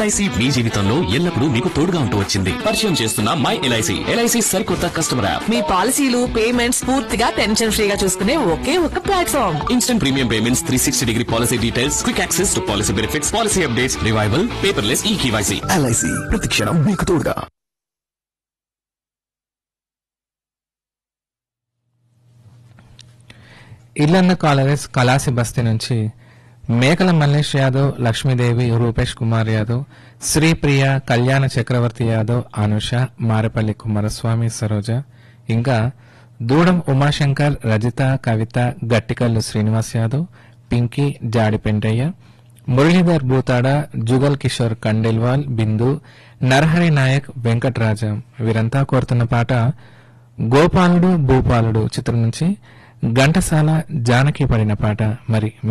LIC మీ జీవితంలో ఎల్లప్పుడూ మీకు తోడుగా ఉంటూ వచ్చింది పరిచయం చేస్తున్న మై ఎల్ఐసి ఎల్ఐసి సరికొత్త కస్టమర్ యాప్ మీ పాలసీలు పేమెంట్స్ పూర్తిగా టెన్షన్ ఫ్రీగా చూసుకునే ఒకే ఒక platform instant premium payments three sixty degree policy details quick access to policy benefits policy updates revival paperless e KYC LIC ప్రతిక్షణం మీకు తోడుగా ఇల్లన్న కాలరీస్ కలాసి బస్తీ నుంచి మేకల మల్లేష్ యాదవ్ లక్ష్మీదేవి రూపేష్ కుమార్ యాదవ్ శ్రీప్రియ కళ్యాణ చక్రవర్తి యాదవ్ అనుష మారేపల్లి కుమారస్వామి సరోజ ఇంకా దూడం ఉమాశంకర్ రజిత కవిత గట్టికల్లు శ్రీనివాస్ యాదవ్ పింకీ జాడి పెంటయ్య మురళీధర్ బూతాడ జుగల్ కిషోర్ కండెల్వాల్ బిందు నరహరి నాయక్ వెంకట్రాజం వీరంతా కోరుతున్న పాట గోపాలుడు భూపాలుడు చిత్రం నుంచి ఘంటసాల జానకి పడిన పాట మరి